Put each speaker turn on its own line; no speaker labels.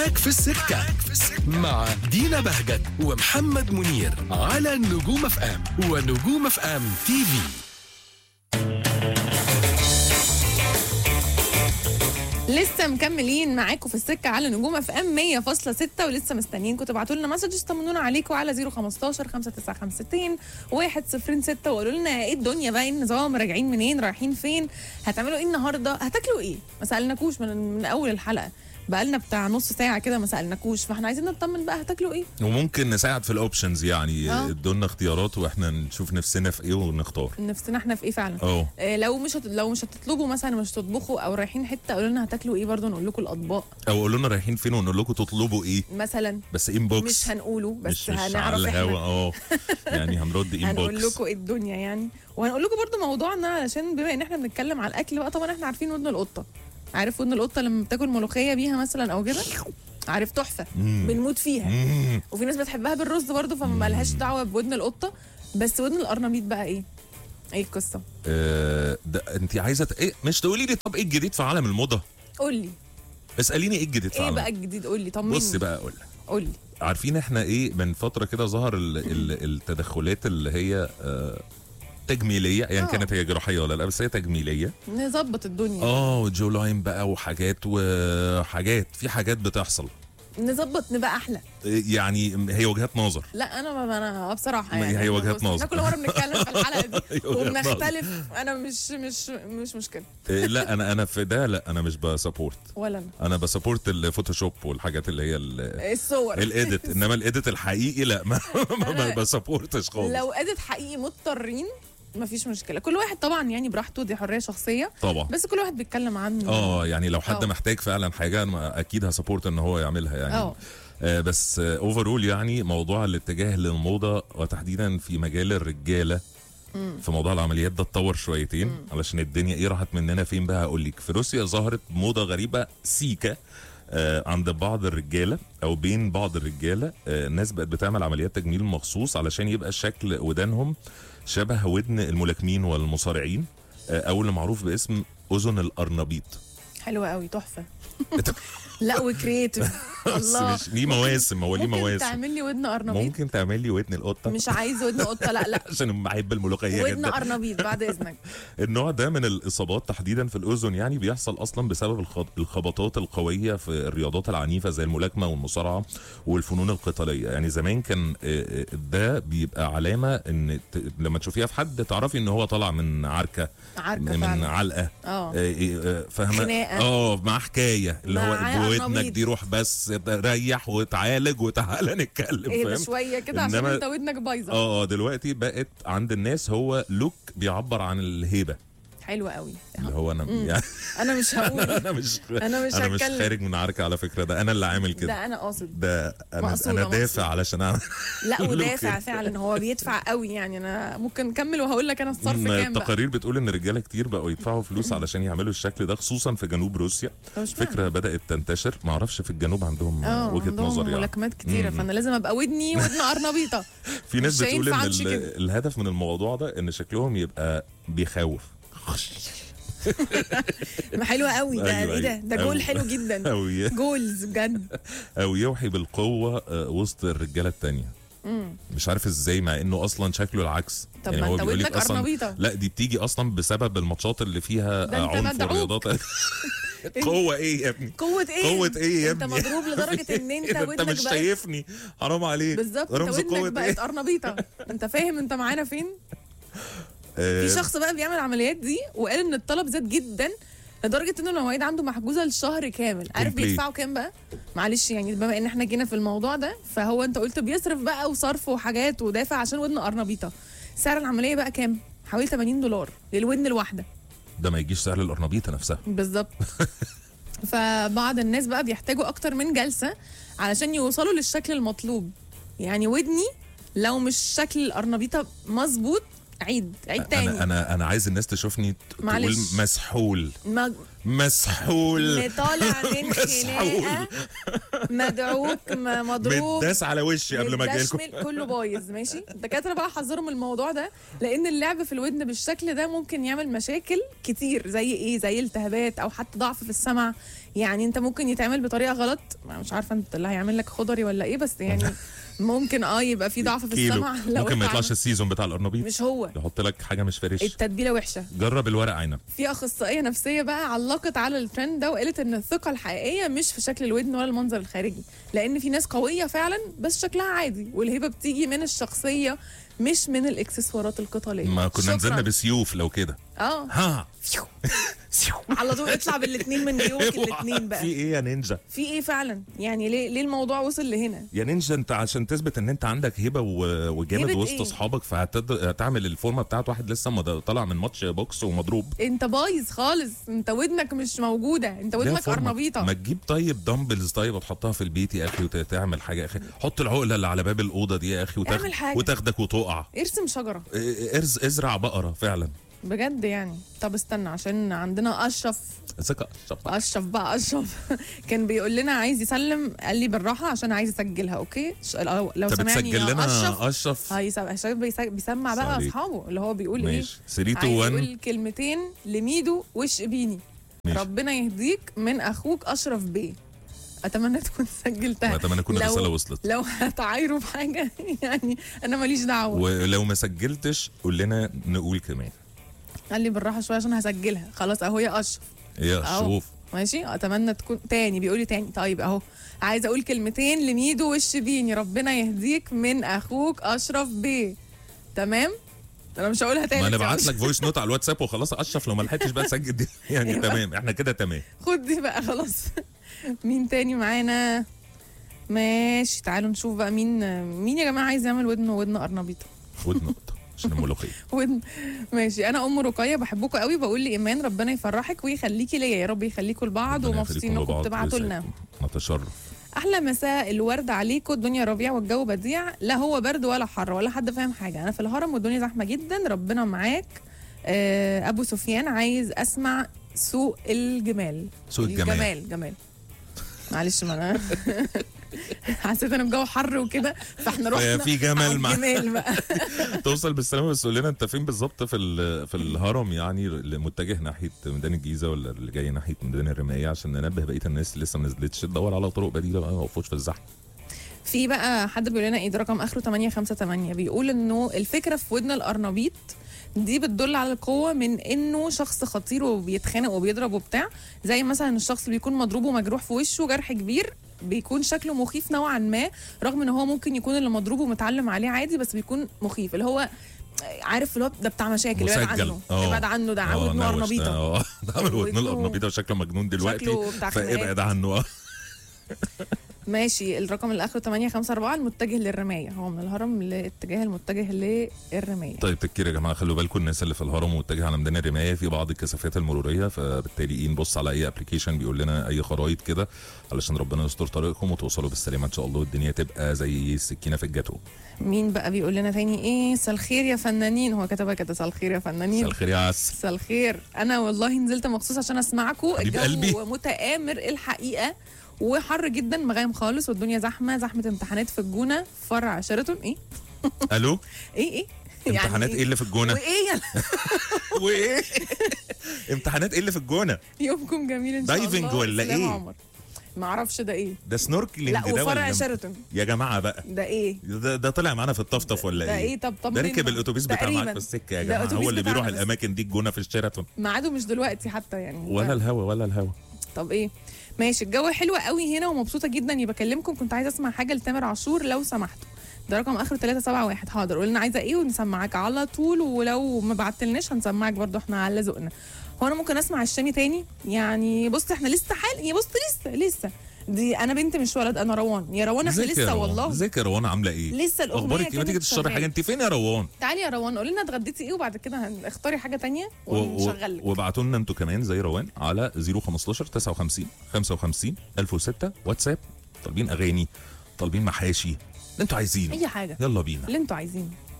معاك في السكة مع دينا بهجت ومحمد منير على نجوم اف ام ونجوم اف ام تي في
لسه مكملين معاكم في السكه على نجوم اف ام 100.6 ولسه مستنيينكم تبعتوا لنا مسجز طمنونا عليكم على 015 5952 106 وقولوا لنا ايه الدنيا بقى ايه النظام راجعين منين رايحين فين هتعملوا ايه النهارده هتاكلوا ايه ما سالناكوش من, من اول الحلقه بقالنا بتاع نص ساعه كده ما سالناكوش فاحنا عايزين نطمن بقى هتاكلوا ايه
وممكن نساعد في الاوبشنز يعني
آه.
ادونا اختيارات واحنا نشوف نفسنا في ايه ونختار
نفسنا احنا في ايه فعلا
اه
إيه لو مش هت... لو مش هتطلبوا مثلا مش هتطبخوا او رايحين حته قولوا لنا هتاكلوا ايه برضه نقول لكم الاطباق
او قولوا لنا رايحين فين ونقول لكم تطلبوا ايه
مثلا
بس انبوكس
مش هنقوله بس
مش, مش على
هنعرف
الهوا
احنا
اه يعني هنرد
هنقول
انبوكس
لكم ايه الدنيا يعني وهنقول لكم برضو موضوعنا علشان بما ان احنا بنتكلم على الاكل بقى طبعا احنا عارفين ودن القطه عارف ودن القطه لما بتاكل ملوخيه بيها مثلا او كده عارف تحفه
مم.
بنموت فيها
مم.
وفي ناس بتحبها بالرز برضو فما لهاش دعوه بودن القطه بس ودن القرنبيط بقى ايه ايه القصه
آه، ده انت عايزه ت- ايه مش تقولي لي طب ايه الجديد في عالم الموضه
قول لي
اساليني ايه الجديد في
ايه
عالم
بقى الجديد قول لي طمني
بص بقى اقول لك
قول لي
عارفين احنا ايه من فتره كده ظهر ال ال التدخلات اللي هي آه تجميليه ايا
آه.
كانت هي جراحيه ولا لا بس هي تجميليه
نظبط الدنيا
اه جو لاين بقى وحاجات وحاجات في حاجات بتحصل
نظبط نبقى احلى
يعني هي وجهات نظر
لا انا ما انا بصراحه
ما
يعني
هي
أنا
وجهات
بص،
نظر.
احنا كل مره بنتكلم في الحلقه دي
هي وجهات
وبنختلف انا مش مش مش مشكله
إيه، لا انا انا في ده لا انا مش بسبورت
ولا انا
انا بسبورت الفوتوشوب والحاجات اللي هي ال-
الصور
الايديت انما الايديت الحقيقي لا ما, ما, ما بسبورتش خالص
لو ادت حقيقي مضطرين مفيش مشكله كل واحد طبعا يعني براحته دي حريه شخصيه
طبعا
بس كل واحد بيتكلم عن
اه يعني لو حد
آه.
محتاج فعلا حاجه انا اكيد هسبورت ان هو يعملها يعني
اه
آه بس اوفرول يعني موضوع الاتجاه للموضه وتحديدا في مجال الرجاله في موضوع العمليات ده اتطور شويتين علشان الدنيا ايه راحت مننا فين بقى هقول لك في روسيا ظهرت موضه غريبه سيكا آه عند بعض الرجاله او بين بعض الرجاله آه الناس بقت بتعمل عمليات تجميل مخصوص علشان يبقى شكل ودانهم شبه ودن الملاكمين والمصارعين آه او اللي معروف باسم اذن الارنبيط
حلوه قوي تحفه لا وكريتيف
بس
الله
مش ليه مواسم هو ليه
ممكن
مواسم
تعمل لي ودن قرنبيط
ممكن تعمل لي ودن القطه
مش عايز ودن قطه لا لا
عشان بحب الملوخيه
ودن
جدا
قرنبيط بعد اذنك
النوع ده من الاصابات تحديدا في الاذن يعني بيحصل اصلا بسبب الخ- الخبطات القويه في الرياضات العنيفه زي الملاكمه والمصارعه والفنون القتاليه يعني زمان كان آه، آه، ده بيبقى علامه ان ت- لما تشوفيها في حد تعرفي ان هو طالع من عركه
عركه
من
فعلا
اه
اه
آه، آه، فاهمه
خناقة.
اه مع حكايه اللي هو
مع
ودنك
قرنبيط.
دي روح بس ريح وتعالج وتعالى نتكلم
ايه
فاهم
شويه كده عشان
إنما-
انت ودنك بايظه
اه اه دلوقتي بقت عند الناس هو لوك بيعبر عن الهيبه
حلوه قوي
اللي هو انا يعني
انا مش هقول
انا مش
انا مش
انا مش
هتكلم
خارج من عركه على فكره ده انا اللي عامل كده
ده انا قاصد
ده انا
مقصودة،
انا
مقصودة.
دافع علشان اعمل
لا
لوك
ودافع
كده.
فعلا هو بيدفع قوي يعني انا ممكن نكمل وهقول لك انا الصرف
ما
كام بقى
التقارير بتقول ان رجاله كتير بقوا يدفعوا فلوس علشان يعملوا الشكل ده خصوصا في جنوب روسيا
طب اشمعنى؟
فكره بدات تنتشر ما اعرفش في الجنوب عندهم
اه
وجهه
عندهم
نظر يعني
ملاكمات كتيره
مم.
فانا لازم ابقى ودني ودن قرنبيطه
في ناس
مش
بتقول
هينفع
ان
أمشي
ال-
كده.
الهدف من الموضوع ده ان شكلهم يبقى بيخوف
ما حلوه قوي ده
أيوة،
ايه ده
أيوة.
ده جول
أوي.
حلو جدا
او ي-
جولز بجد
او يوحي بالقوه آه، وسط الرجاله التانية مش عارف ازاي مع انه اصلا شكله العكس
طب ما
هو
انت
بيقول لك
ودنك
اصلا
قرنبيطه
لا دي بتيجي اصلا بسبب الماتشات اللي فيها
ده
آه،
انت
عنف
مدعوك.
ورياضات قوه ايه يا ابني
قوه ايه
قوة ايه يا
انت
ابني؟
مضروب لدرجه ان انت
إيه ده؟ انت
ودنك
مش
بقت
شايفني حرام عليك
بالظبط
رمز
انت
قوة
ودنك
ايه
بقت قرنبيطه انت فاهم انت معانا فين
آه،
في شخص بقى بيعمل العمليات دي وقال ان الطلب زاد جدا لدرجه ان المواعيد عنده محجوزه لشهر كامل عارف
Complete.
بيدفعوا كام بقى معلش يعني بما ان احنا جينا في الموضوع ده فهو انت قلت بيصرف بقى وصرف وحاجات ودافع عشان ودن قرنبيطه سعر العمليه بقى كام حوالي 80 دولار للودن الواحده
ده ما يجيش سعر القرنبيطه نفسها
بالظبط فبعض الناس بقى بيحتاجوا اكتر من جلسه علشان يوصلوا للشكل المطلوب يعني ودني لو مش شكل القرنبيطه مظبوط عيد عيد تاني
انا انا انا عايز الناس تشوفني ت- تقول
معلش.
مسحول
ما
مسحول
اللي طالع من
مسحول.
خناقه مدعوك م- مضروب
متداس على وشي قبل ما اجي لكم
متدشمل، كله بايظ ماشي الدكاتره بقى حذروا من الموضوع ده لان اللعب في الودن بالشكل ده ممكن يعمل مشاكل كتير زي ايه زي التهابات او حتى ضعف في السمع يعني انت ممكن يتعمل بطريقه غلط ما مش عارفه انت اللي هيعمل لك خضري ولا ايه بس يعني ممكن اه يبقى في ضعف في
كيلو
السمع لو
ممكن ما
اتعمل.
يطلعش السيزون بتاع القرنبيط
مش هو
يحط لك حاجه مش فريش
التتبيله وحشه
جرب الورق عنب
في اخصائيه نفسيه بقى علقت على الترند ده وقالت ان الثقه الحقيقيه مش في شكل الودن ولا المنظر الخارجي لان في ناس قويه فعلا بس شكلها عادي والهبه بتيجي من الشخصيه مش من الاكسسوارات القتاليه
ما كنا
شكراً.
نزلنا بسيوف لو كده
اه
ها
على طول اطلع بالاثنين من جيوبك الاثنين
في
بقى
ايه يا نينجا
في ايه فعلا يعني ليه ليه الموضوع وصل لهنا
يا نينجا انت عشان تثبت ان انت عندك هبه و- وجامد
هبة
وسط
ايه؟
اصحابك فهتعمل الفورمه بتاعت واحد لسه مد- طالع من ماتش بوكس ومضروب
انت بايظ خالص انت ودنك مش موجوده انت
ليها
ودنك
فورمة.
قرنبيطه
ما تجيب طيب دمبلز طيب وتحطها في البيت يا اخي وتعمل حاجه يا اخي حط العقله اللي على باب الاوضه دي يا اخي وتاخد
اعمل حاجة.
وتاخدك وتقع
ارسم شجره
اه، ارز ازرع بقره فعلا
بجد يعني طب استنى عشان عندنا اشرف
ثقه شطة.
اشرف بقى اشرف كان بيقول لنا عايز يسلم قال لي بالراحه عشان عايز اسجلها اوكي ش- لو لو
انت
سمعني
بتسجل
يا
لنا
اشرف
اشرف
هيسمع عشان بيس- بيسمع بقى
عليك.
اصحابه اللي هو بيقول
ماشي 3
ايه
2
عايز
1
يقول كلمتين لميدو وش بيني
ماشي.
ربنا يهديك من اخوك اشرف بيه اتمنى تكون سجلتها
اتمنى تكون
لو-
الرساله وصلت
لو هتعايروا بحاجه يعني انا ماليش دعوه
ولو ما سجلتش قول لنا نقول كمان
قال لي بالراحه شويه عشان هسجلها خلاص اهو يا اشرف
يا
أهو.
شوف
ماشي اتمنى تكون تاني بيقول لي تاني طيب اهو عايزه اقول كلمتين لميدو والشبيني ربنا يهديك من اخوك اشرف بيه تمام انا مش هقولها تاني
ما انا
بس
بعت
معلش.
لك فويس نوت على الواتساب وخلاص اشرف لو ما لحقتش بقى تسجل دي يعني
أيوة.
تمام احنا كده تمام
خد دي بقى خلاص مين تاني معانا ماشي تعالوا نشوف بقى مين مين يا جماعه عايز يعمل ودن ودن قرنبيطه
ود نقطه عشان الملوخيه
ودن ماشي انا ام رقيه بحبكم قوي بقول لايمان ربنا يفرحك ويخليكي ليا يا رب يخليكم لبعض
ربنا
ومبسوطين
يخليكم
انكم
لبعض
بتبعتوا لنا
ويسعدكم. نتشرف
احلى مساء الورد عليكم الدنيا ربيع والجو بديع لا هو برد ولا حر ولا حد فاهم حاجه انا في الهرم والدنيا زحمه جدا ربنا معاك آه، ابو سفيان عايز اسمع سوق الجمال
سوق الجمال.
جمال جمال معلش ما انا حسيت انا الجو حر وكده فاحنا رحنا
في جمال
على
مع
الجمال بقى
توصل بالسلامه بس قول لنا انت فين بالظبط في ال- في الهرم يعني اللي متجه ناحيه ميدان الجيزه ولا اللي جاي ناحيه ميدان الرمايه عشان ننبه بقيه الناس اللي لسه ما نزلتش تدور على طرق بديله بقى ما يقفوش في الزحمه
في بقى حد بيقول لنا ايه ده رقم اخره 858 بيقول انه الفكره في ودن القرنبيط دي بتدل على القوه من انه شخص خطير وبيتخانق وبيضرب وبتاع زي مثلا الشخص اللي بيكون مضروب ومجروح في وشه جرح كبير بيكون شكله مخيف نوعا ما رغم ان هو ممكن يكون اللي مضروب ومتعلم عليه عادي بس بيكون مخيف اللي هو عارف اللي هو ده بتاع مشاكل ابعد
مسجل.
عنه
اه.
ابعد عنه ده عاود
نوش.
قرنبيطه
اه ده عامل ودن
ودنه-
القرنبيطه وشكله مجنون دلوقتي
شكله بتاع خناقات.
فابعد عنه اه
ماشي الرقم اللي اخره 854 المتجه للرمايه هو من الهرم لاتجاه المتجه للرمايه
طيب تكير يا جماعه خلوا بالكم الناس اللي في الهرم ومتجهه على ميدان الرمايه في بعض الكثافات المروريه فبالتالي ايه نبص على اي ابلكيشن بيقول لنا اي خرايط كده علشان ربنا يستر طريقكم وتوصلوا بالسلامه ان شاء الله والدنيا تبقى زي السكينه في الجاتو
مين بقى بيقول لنا تاني ايه مساء الخير يا فنانين هو كتبها كده مساء الخير يا
مساء
فنانين
الخير يا عس
مساء الخير انا والله نزلت مخصوص عشان اسمعكم
حبيب
الجو
قلبي.
متآمر الحقيقه وحر جدا مغايم خالص والدنيا زحمه زحمه امتحانات في الجونه فرع شيراتون ايه
الو
ايه ايه
امتحانات ايه اللي في الجونه
وايه يا
وايه امتحانات ايه اللي في الجونه
يومكم جميل ان شاء الله
دايفنج ولا
سلام
إيه؟
عمر ما اعرفش ده ايه
ده سنوركلينج
لا
ده
وفرع
ولا
شيراتون
يا جماعه بقى
ده ايه
ده, ده طلع معانا في الطفطف ولا
ده
ايه
ايه طب طب
ده
منين
ركب
بقى؟
الاتوبيس بتاع
تقريباً.
معاك في السكه يا
ده
جماعه
أتوبيس
هو اللي بيروح
بتاعنا بس.
الاماكن دي الجونه في الشيراتون
ميعاده مش دلوقتي حتى يعني
ولا الهوا ولا الهوا
طب ايه ماشي الجو حلو قوي هنا ومبسوطه جدا يبقى بكلمكم كنت عايزه اسمع حاجه لتامر عاشور لو سمحتوا ده رقم اخره 371 حاضر قول لنا عايزه ايه ونسمعك على طول ولو ما بعتلناش هنسمعك برضو احنا على ذوقنا هو انا ممكن اسمع الشامي تاني يعني بص احنا لسه حال يا بص لسه لسه دي انا بنت مش ولد انا روان يا روان احنا
ازيك يا
لسه
روان؟
والله
ازيك يا روان عامله ايه
لسه الاغنيه
اخبارك ايه ما تيجي
كانت
تشربي حاجه
شغالة.
انت فين يا روان
تعالي يا روان قولي لنا اتغديتي ايه وبعد كده هن- اختاري حاجه تانية
و- و-
ونشغل لك
وابعتوا لنا انتوا كمان زي روان على 015 59 55 1006 واتساب طالبين اغاني طالبين محاشي اللي انتوا عايزينه
اي حاجه
يلا بينا
اللي انتوا عايزينه